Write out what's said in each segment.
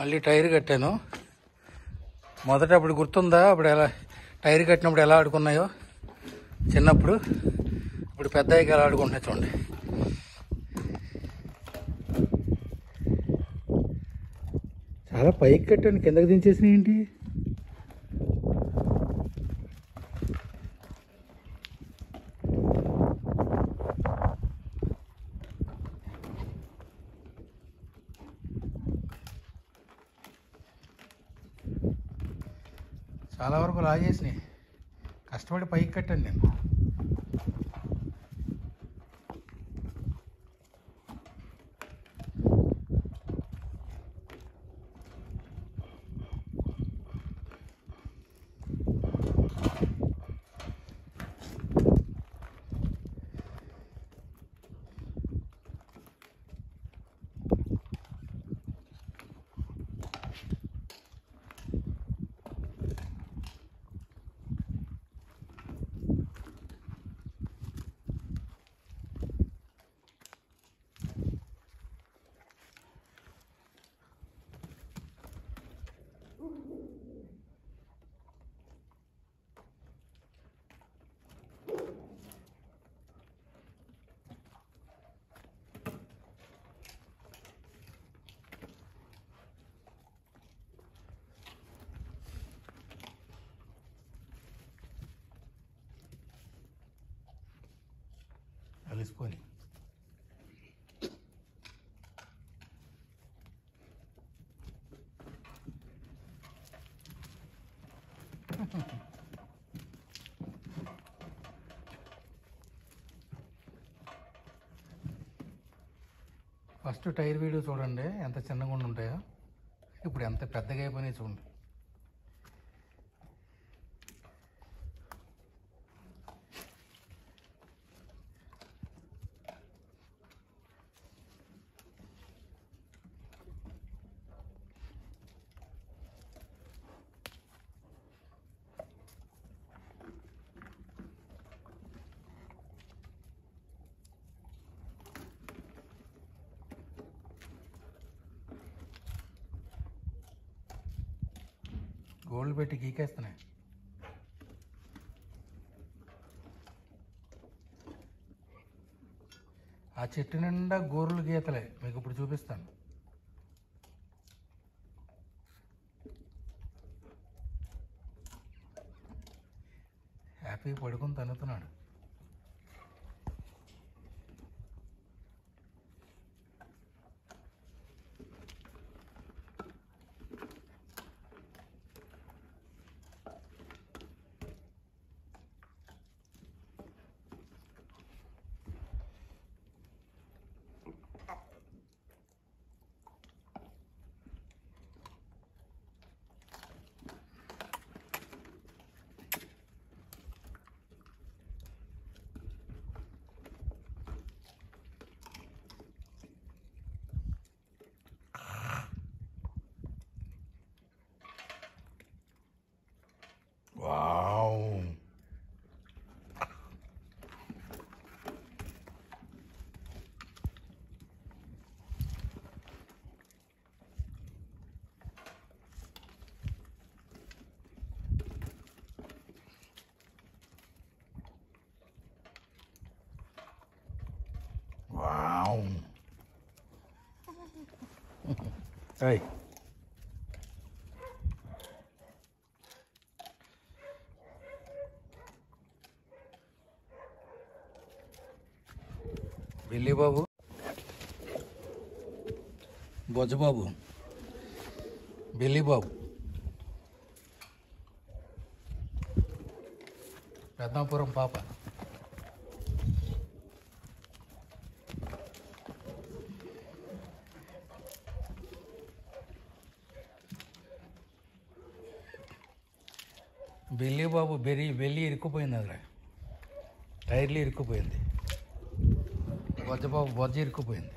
మళ్ళీ టైర్ కట్టాను మొదట అప్పుడు గుర్తుందా అప్పుడు ఎలా టైర్ కట్టినప్పుడు ఎలా ఆడుకున్నాయో చిన్నప్పుడు ఇప్పుడు పెద్ద అయ్యాక ఎలా ఆడుకుంటున్నాయి చూడండి చాలా పైకి కట్టాను కిందకి దించేసినాయి ఏంటి చాలా వరకు లాగేసినాయి కష్టపడి పైకి కట్టాను నేను కలిసిపోయి ఫస్ట్ టైర్ వీడియో చూడండి ఎంత చిన్నగా ఉండి ఉంటాయో ఇప్పుడు ఎంత పెద్దగా అయిపోయినాయి చూడండి గోల్డ్ పెట్టి గీకేస్తున్నాయి ఆ చెట్టు నిండా గోర్లు గీతలే మీకు ఇప్పుడు చూపిస్తాను హ్యాపీ పడుకుని తన్నుతున్నాడు వావ్ వావ్ ఏయ్ బిల్లి బాబు బొజ్జబాబు బిల్లి బాబు పెద్దాపురం పాప బిల్లి బాబు బెరి వెళ్ళి ఇరుక్కుపోయింది అక్కడ టైర్లు ఇరుక్కుపోయింది బొజ్జబాబు బొజ్జ ఇరుక్కుపోయింది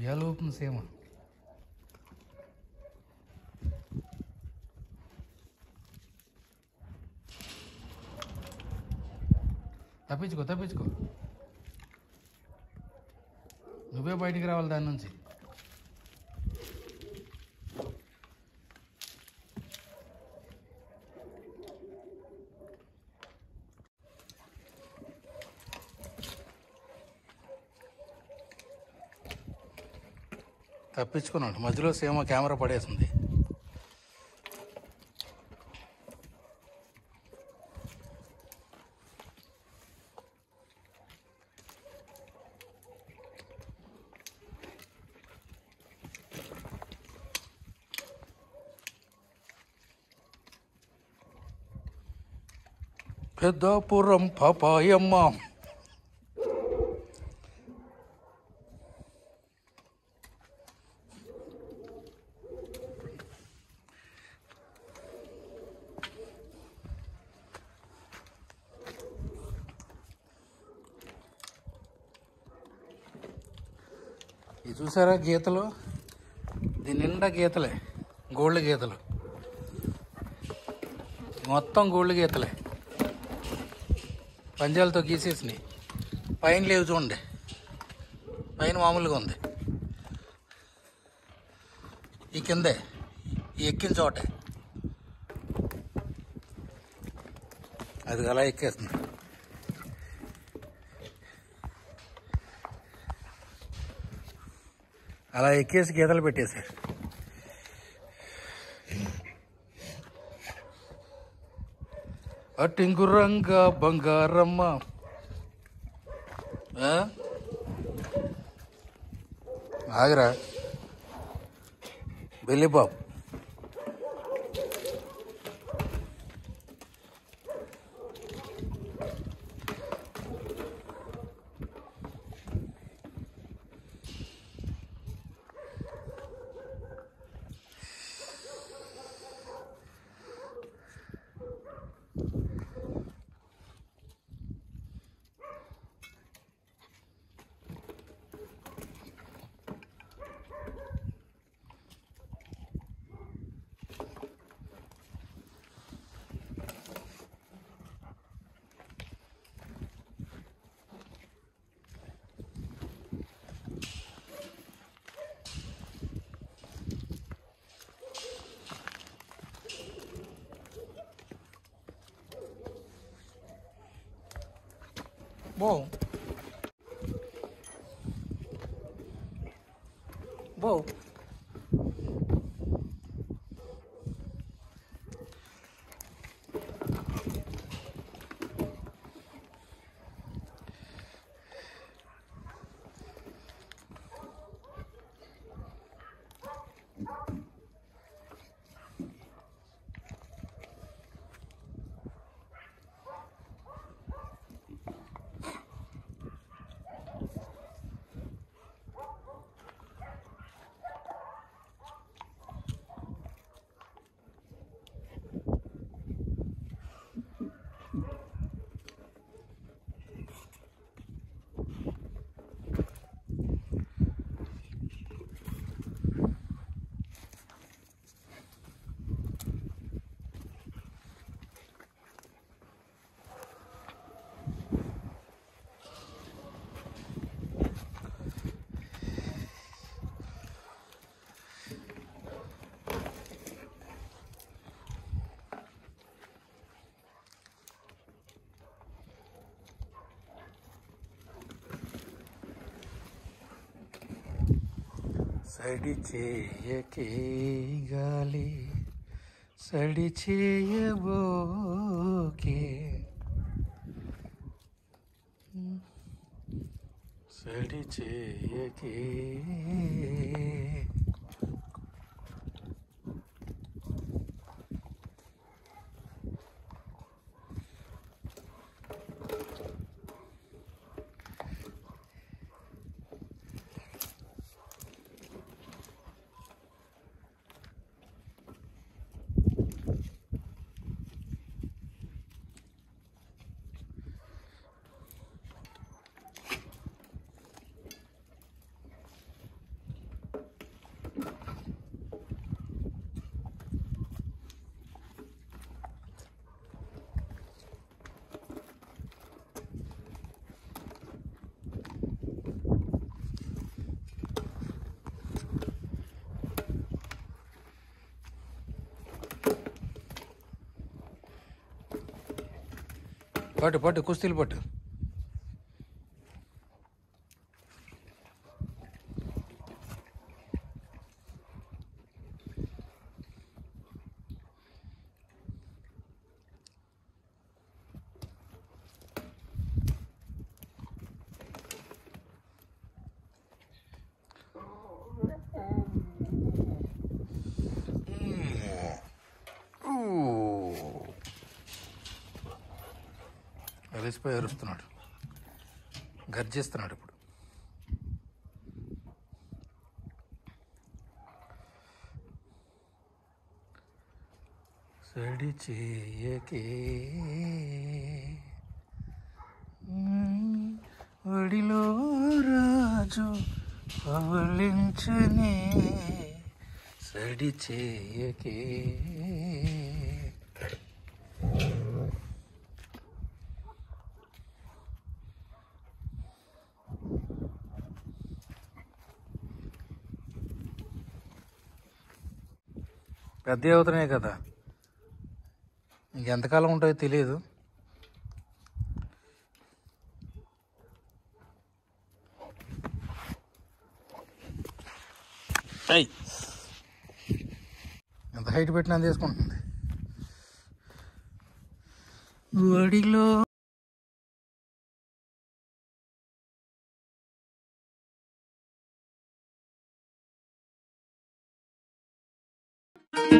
ఉయ్యాలు ఊపుతుంది సీమ తప్పించుకో తప్పించుకో నువ్వే బయటికి రావాలి దాని నుంచి తప్పించుకున్నాడు మధ్యలో సీమ కెమెరా పడేసింది పెద్దాపురం పాపాయమ్మ ఇది చూసారా గీతలు దీని నిండా గీతలే గోల్డ్ గీతలు మొత్తం గోల్డ్ గీతలే పంజాలతో గీసేసినాయి పైన లేవు చూడండి పైన మామూలుగా ఉంది ఈ కిందే ఈ ఎక్కిన చోటే అది అలా ఎక్కేస్తుంది అలా ఎక్కేసి గీతలు పెట్టేశారు అటింగురంగ బంగారమ్మ ఆ? ఆగరా బెల్లిబాబు Bom. Bom. సడి చేయకే గాలి సడి చేయబోకే సడి చేయకే పట్టు పట్టు కుస్తీలు పట్టు ఊ. అలిసిపోయి అరుస్తున్నాడు గర్జిస్తున్నాడు ఇప్పుడు సడి చేయకే ఒడిలో రాజు పవలించనే సడి చేయకే పెద్ద అవుతున్నాయి కదా ఇంకెంతకాలం ఉంటాయో తెలియదు ఎంత హైట్ పెట్టినా తీసుకుంటుంది ఒడిలో